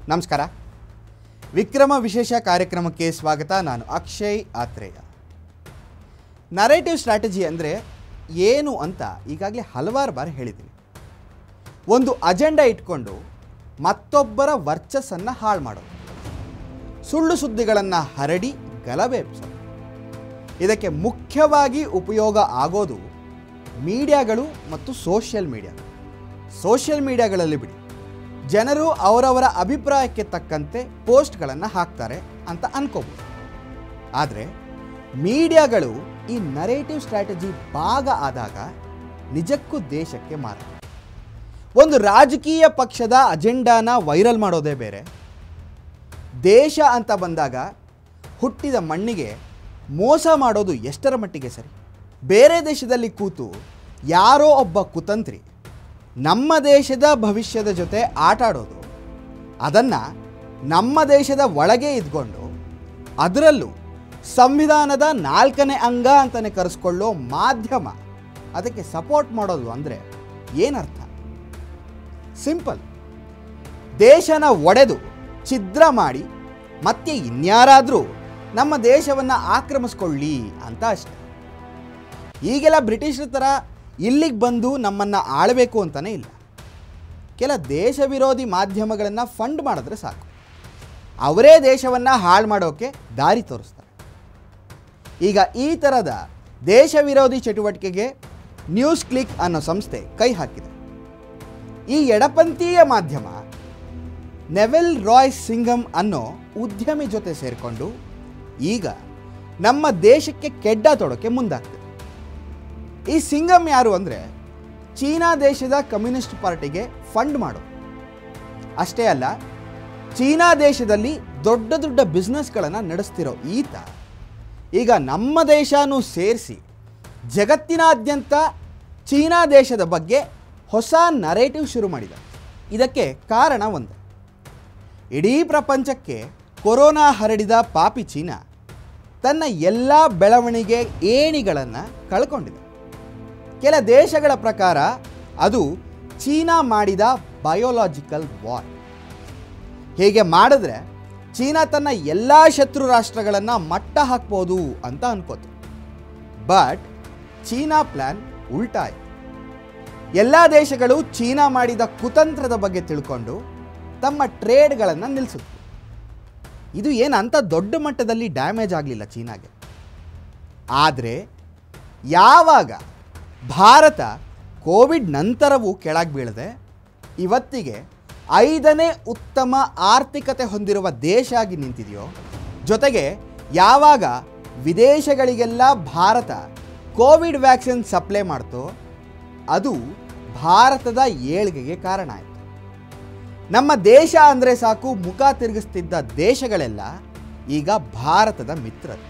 ನಮಸ್ಕಾರ ವಿಕ್ರಮ ವಿಶೇಷ ಕಾರ್ಯಕ್ರಮಕ್ಕೆ ಸ್ವಾಗತ ನಾನು ಅಕ್ಷಯ್ ಆತ್ರೇಯ ನರೇಟಿವ್ ಸ್ಟ್ರಾಟಜಿ ಅಂದರೆ ಏನು ಅಂತ ಈಗಾಗಲೇ ಹಲವಾರು ಬಾರಿ ಹೇಳಿದ್ದೀನಿ ಒಂದು ಅಜೆಂಡಾ ಇಟ್ಕೊಂಡು ಮತ್ತೊಬ್ಬರ ವರ್ಚಸ್ಸನ್ನು ಹಾಳು ಮಾಡೋದು ಸುಳ್ಳು ಸುದ್ದಿಗಳನ್ನು ಹರಡಿ ಗಲಭೆ ಎಬ್ಸೋದು ಇದಕ್ಕೆ ಮುಖ್ಯವಾಗಿ ಉಪಯೋಗ ಆಗೋದು ಮೀಡಿಯಾಗಳು ಮತ್ತು ಸೋಷಿಯಲ್ ಮೀಡಿಯಾ ಸೋಷಿಯಲ್ ಮೀಡಿಯಾಗಳಲ್ಲಿ ಬಿಡಿ ಜನರು ಅವರವರ ಅಭಿಪ್ರಾಯಕ್ಕೆ ತಕ್ಕಂತೆ ಪೋಸ್ಟ್ಗಳನ್ನು ಹಾಕ್ತಾರೆ ಅಂತ ಅನ್ಕೋಬೋದು ಆದರೆ ಮೀಡಿಯಾಗಳು ಈ ನರೇಟಿವ್ ಸ್ಟ್ರಾಟಜಿ ಭಾಗ ಆದಾಗ ನಿಜಕ್ಕೂ ದೇಶಕ್ಕೆ ಮಾರ ಒಂದು ರಾಜಕೀಯ ಪಕ್ಷದ ಅಜೆಂಡಾನ ವೈರಲ್ ಮಾಡೋದೇ ಬೇರೆ ದೇಶ ಅಂತ ಬಂದಾಗ ಹುಟ್ಟಿದ ಮಣ್ಣಿಗೆ ಮೋಸ ಮಾಡೋದು ಎಷ್ಟರ ಮಟ್ಟಿಗೆ ಸರಿ ಬೇರೆ ದೇಶದಲ್ಲಿ ಕೂತು ಯಾರೋ ಒಬ್ಬ ಕುತಂತ್ರಿ ನಮ್ಮ ದೇಶದ ಭವಿಷ್ಯದ ಜೊತೆ ಆಟ ಆಡೋದು ಅದನ್ನು ನಮ್ಮ ದೇಶದ ಒಳಗೆ ಇದ್ಕೊಂಡು ಅದರಲ್ಲೂ ಸಂವಿಧಾನದ ನಾಲ್ಕನೇ ಅಂಗ ಅಂತಲೇ ಕರೆಸ್ಕೊಳ್ಳೋ ಮಾಧ್ಯಮ ಅದಕ್ಕೆ ಸಪೋರ್ಟ್ ಮಾಡೋದು ಅಂದರೆ ಏನರ್ಥ ಸಿಂಪಲ್ ದೇಶನ ಒಡೆದು ಛಿದ್ರ ಮಾಡಿ ಮತ್ತೆ ಇನ್ಯಾರಾದರೂ ನಮ್ಮ ದೇಶವನ್ನು ಆಕ್ರಮಿಸ್ಕೊಳ್ಳಿ ಅಂತ ಅಷ್ಟೆ ಈಗೆಲ್ಲ ಬ್ರಿಟಿಷರ ಥರ ಇಲ್ಲಿಗೆ ಬಂದು ನಮ್ಮನ್ನು ಆಳಬೇಕು ಅಂತಲೇ ಇಲ್ಲ ಕೆಲ ದೇಶ ವಿರೋಧಿ ಮಾಧ್ಯಮಗಳನ್ನು ಫಂಡ್ ಮಾಡಿದ್ರೆ ಸಾಕು ಅವರೇ ದೇಶವನ್ನು ಹಾಳು ಮಾಡೋಕ್ಕೆ ದಾರಿ ತೋರಿಸ್ತಾರೆ ಈಗ ಈ ಥರದ ದೇಶ ವಿರೋಧಿ ಚಟುವಟಿಕೆಗೆ ನ್ಯೂಸ್ ಕ್ಲಿಕ್ ಅನ್ನೋ ಸಂಸ್ಥೆ ಕೈ ಹಾಕಿದೆ ಈ ಎಡಪಂಥೀಯ ಮಾಧ್ಯಮ ನೆವೆಲ್ ರಾಯ್ ಸಿಂಗಮ್ ಅನ್ನೋ ಉದ್ಯಮಿ ಜೊತೆ ಸೇರಿಕೊಂಡು ಈಗ ನಮ್ಮ ದೇಶಕ್ಕೆ ಕೆಡ್ಡ ತೊಡೋಕೆ ಮುಂದಾಗ್ತದೆ ಈ ಸಿಂಗಮ್ ಯಾರು ಅಂದರೆ ಚೀನಾ ದೇಶದ ಕಮ್ಯುನಿಸ್ಟ್ ಪಾರ್ಟಿಗೆ ಫಂಡ್ ಮಾಡು ಅಷ್ಟೇ ಅಲ್ಲ ಚೀನಾ ದೇಶದಲ್ಲಿ ದೊಡ್ಡ ದೊಡ್ಡ ಬಿಸ್ನೆಸ್ಗಳನ್ನು ನಡೆಸ್ತಿರೋ ಈತ ಈಗ ನಮ್ಮ ದೇಶನೂ ಸೇರಿಸಿ ಜಗತ್ತಿನಾದ್ಯಂತ ಚೀನಾ ದೇಶದ ಬಗ್ಗೆ ಹೊಸ ನರೇಟಿವ್ ಶುರು ಮಾಡಿದ ಇದಕ್ಕೆ ಕಾರಣ ಒಂದು ಇಡೀ ಪ್ರಪಂಚಕ್ಕೆ ಕೊರೋನಾ ಹರಡಿದ ಪಾಪಿ ಚೀನಾ ತನ್ನ ಎಲ್ಲ ಬೆಳವಣಿಗೆ ಏಣಿಗಳನ್ನು ಕಳ್ಕೊಂಡಿದೆ ಕೆಲ ದೇಶಗಳ ಪ್ರಕಾರ ಅದು ಚೀನಾ ಮಾಡಿದ ಬಯೋಲಾಜಿಕಲ್ ವಾರ್ ಹೀಗೆ ಮಾಡಿದ್ರೆ ಚೀನಾ ತನ್ನ ಎಲ್ಲ ಶತ್ರು ರಾಷ್ಟ್ರಗಳನ್ನು ಮಟ್ಟ ಹಾಕ್ಬೋದು ಅಂತ ಅನ್ಕೋತು ಬಟ್ ಚೀನಾ ಪ್ಲ್ಯಾನ್ ಉಲ್ಟಾಯಿ ಎಲ್ಲ ದೇಶಗಳು ಚೀನಾ ಮಾಡಿದ ಕುತಂತ್ರದ ಬಗ್ಗೆ ತಿಳ್ಕೊಂಡು ತಮ್ಮ ಟ್ರೇಡ್ಗಳನ್ನು ನಿಲ್ಲಿಸಿದ್ರು ಇದು ಏನು ಅಂಥ ದೊಡ್ಡ ಮಟ್ಟದಲ್ಲಿ ಡ್ಯಾಮೇಜ್ ಆಗಲಿಲ್ಲ ಚೀನಾಗೆ ಆದರೆ ಯಾವಾಗ ಭಾರತ ಕೋವಿಡ್ ನಂತರವೂ ಕೆಳಗೆ ಬೀಳದೆ ಇವತ್ತಿಗೆ ಐದನೇ ಉತ್ತಮ ಆರ್ಥಿಕತೆ ಹೊಂದಿರುವ ದೇಶ ಆಗಿ ನಿಂತಿದೆಯೋ ಜೊತೆಗೆ ಯಾವಾಗ ವಿದೇಶಗಳಿಗೆಲ್ಲ ಭಾರತ ಕೋವಿಡ್ ವ್ಯಾಕ್ಸಿನ್ ಸಪ್ಲೈ ಮಾಡ್ತೋ ಅದು ಭಾರತದ ಏಳ್ಗೆಗೆ ಕಾರಣ ಆಯಿತು ನಮ್ಮ ದೇಶ ಅಂದರೆ ಸಾಕು ಮುಖ ತಿರುಗಿಸ್ತಿದ್ದ ದೇಶಗಳೆಲ್ಲ ಈಗ ಭಾರತದ ಮಿತ್ರರು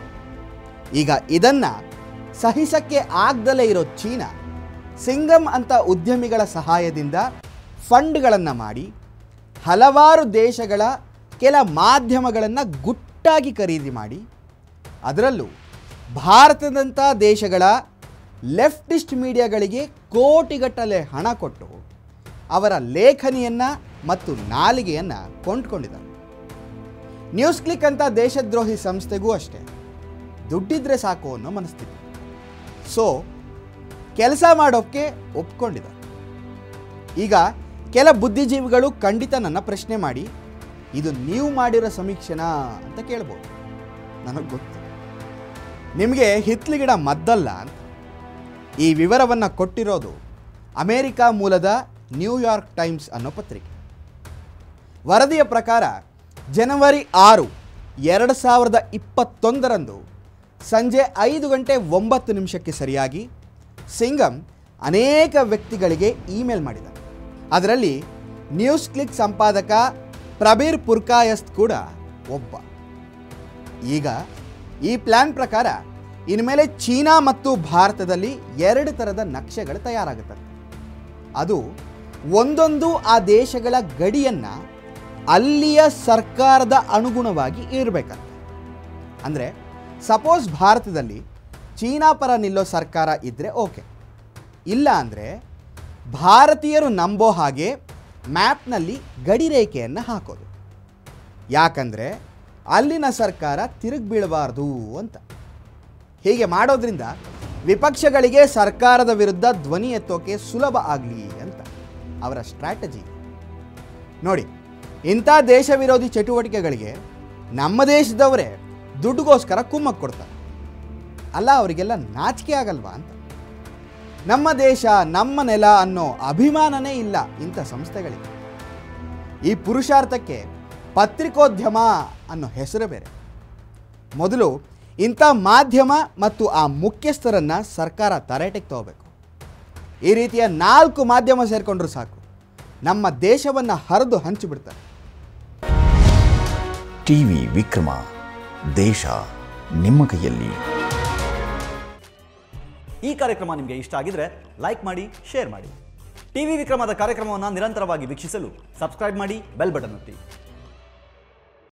ಈಗ ಇದನ್ನ ಸಹಿಸಕ್ಕೆ ಆಗ್ದಲೇ ಇರೋ ಚೀನಾ ಸಿಂಗಮ್ ಅಂತ ಉದ್ಯಮಿಗಳ ಸಹಾಯದಿಂದ ಫಂಡ್ಗಳನ್ನು ಮಾಡಿ ಹಲವಾರು ದೇಶಗಳ ಕೆಲ ಮಾಧ್ಯಮಗಳನ್ನು ಗುಟ್ಟಾಗಿ ಖರೀದಿ ಮಾಡಿ ಅದರಲ್ಲೂ ಭಾರತದಂಥ ದೇಶಗಳ ಲೆಫ್ಟಿಸ್ಟ್ ಮೀಡಿಯಾಗಳಿಗೆ ಕೋಟಿಗಟ್ಟಲೆ ಹಣ ಕೊಟ್ಟು ಅವರ ಲೇಖನಿಯನ್ನು ಮತ್ತು ನಾಲಿಗೆಯನ್ನು ಕೊಂಡ್ಕೊಂಡಿದ್ದಾರೆ ನ್ಯೂಸ್ ಕ್ಲಿಕ್ ಅಂತ ದೇಶದ್ರೋಹಿ ಸಂಸ್ಥೆಗೂ ಅಷ್ಟೇ ದುಡ್ಡಿದ್ರೆ ಸಾಕು ಅನ್ನೋ ಮನಸ್ಥಿತಿ ಸೊ ಕೆಲಸ ಮಾಡೋಕ್ಕೆ ಒಪ್ಕೊಂಡಿದ್ದಾರೆ ಈಗ ಕೆಲ ಬುದ್ಧಿಜೀವಿಗಳು ಖಂಡಿತ ನನ್ನ ಪ್ರಶ್ನೆ ಮಾಡಿ ಇದು ನೀವು ಮಾಡಿರೋ ಸಮೀಕ್ಷೆನಾ ಅಂತ ಕೇಳ್ಬೋದು ನನಗೆ ಗೊತ್ತು ನಿಮಗೆ ಹಿತ್ಲಿಗಿಡ ಮದ್ದಲ್ಲ ಅಂತ ಈ ವಿವರವನ್ನು ಕೊಟ್ಟಿರೋದು ಅಮೇರಿಕ ಮೂಲದ ನ್ಯೂಯಾರ್ಕ್ ಟೈಮ್ಸ್ ಅನ್ನೋ ಪತ್ರಿಕೆ ವರದಿಯ ಪ್ರಕಾರ ಜನವರಿ ಆರು ಎರಡು ಸಾವಿರದ ಇಪ್ಪತ್ತೊಂದರಂದು ಸಂಜೆ ಐದು ಗಂಟೆ ಒಂಬತ್ತು ನಿಮಿಷಕ್ಕೆ ಸರಿಯಾಗಿ ಸಿಂಗಮ್ ಅನೇಕ ವ್ಯಕ್ತಿಗಳಿಗೆ ಇಮೇಲ್ ಮಾಡಿದ ಅದರಲ್ಲಿ ನ್ಯೂಸ್ ಕ್ಲಿಕ್ ಸಂಪಾದಕ ಪ್ರಬೀರ್ ಪುರ್ಕಾಯಸ್ತ್ ಕೂಡ ಒಬ್ಬ ಈಗ ಈ ಪ್ಲ್ಯಾನ್ ಪ್ರಕಾರ ಇನ್ಮೇಲೆ ಚೀನಾ ಮತ್ತು ಭಾರತದಲ್ಲಿ ಎರಡು ಥರದ ನಕ್ಷೆಗಳು ತಯಾರಾಗುತ್ತವೆ ಅದು ಒಂದೊಂದು ಆ ದೇಶಗಳ ಗಡಿಯನ್ನು ಅಲ್ಲಿಯ ಸರ್ಕಾರದ ಅನುಗುಣವಾಗಿ ಇರಬೇಕಂತೆ ಅಂದರೆ ಸಪೋಸ್ ಭಾರತದಲ್ಲಿ ಚೀನಾ ಪರ ನಿಲ್ಲೋ ಸರ್ಕಾರ ಇದ್ದರೆ ಓಕೆ ಇಲ್ಲ ಅಂದರೆ ಭಾರತೀಯರು ನಂಬೋ ಹಾಗೆ ಮ್ಯಾಪ್ನಲ್ಲಿ ಗಡಿ ರೇಖೆಯನ್ನು ಹಾಕೋದು ಯಾಕಂದರೆ ಅಲ್ಲಿನ ಸರ್ಕಾರ ತಿರುಗಿ ಬೀಳಬಾರ್ದು ಅಂತ ಹೀಗೆ ಮಾಡೋದ್ರಿಂದ ವಿಪಕ್ಷಗಳಿಗೆ ಸರ್ಕಾರದ ವಿರುದ್ಧ ಧ್ವನಿ ಎತ್ತೋಕೆ ಸುಲಭ ಆಗಲಿ ಅಂತ ಅವರ ಸ್ಟ್ರಾಟಜಿ ನೋಡಿ ಇಂಥ ದೇಶ ವಿರೋಧಿ ಚಟುವಟಿಕೆಗಳಿಗೆ ನಮ್ಮ ದೇಶದವರೇ ದುಡ್ಡುಗೋಸ್ಕರ ಕುಮ್ಮಕ್ಕೆ ಕೊಡ್ತಾರೆ ಅಲ್ಲ ಅವರಿಗೆಲ್ಲ ನಾಚಿಕೆ ಆಗಲ್ವಾ ಅಂತ ನಮ್ಮ ದೇಶ ನಮ್ಮ ನೆಲ ಅನ್ನೋ ಅಭಿಮಾನನೇ ಇಲ್ಲ ಇಂಥ ಸಂಸ್ಥೆಗಳಿಗೆ ಈ ಪುರುಷಾರ್ಥಕ್ಕೆ ಪತ್ರಿಕೋದ್ಯಮ ಅನ್ನೋ ಹೆಸರು ಬೇರೆ ಮೊದಲು ಇಂಥ ಮಾಧ್ಯಮ ಮತ್ತು ಆ ಮುಖ್ಯಸ್ಥರನ್ನು ಸರ್ಕಾರ ತರಾಟೆಗೆ ತಗೋಬೇಕು ಈ ರೀತಿಯ ನಾಲ್ಕು ಮಾಧ್ಯಮ ಸೇರಿಕೊಂಡ್ರು ಸಾಕು ನಮ್ಮ ದೇಶವನ್ನು ಹರಿದು ಹಂಚಿಬಿಡ್ತಾರೆ ಟಿವಿ ವಿಕ್ರಮ ದೇಶ ನಿಮ್ಮ ಕೈಯಲ್ಲಿ ಈ ಕಾರ್ಯಕ್ರಮ ನಿಮಗೆ ಇಷ್ಟ ಆಗಿದ್ರೆ ಲೈಕ್ ಮಾಡಿ ಶೇರ್ ಮಾಡಿ ಟಿವಿ ವಿಕ್ರಮದ ಕಾರ್ಯಕ್ರಮವನ್ನು ನಿರಂತರವಾಗಿ ವೀಕ್ಷಿಸಲು ಸಬ್ಸ್ಕ್ರೈಬ್ ಮಾಡಿ ಬೆಲ್ ಬಟನ್ ಒತ್ತಿ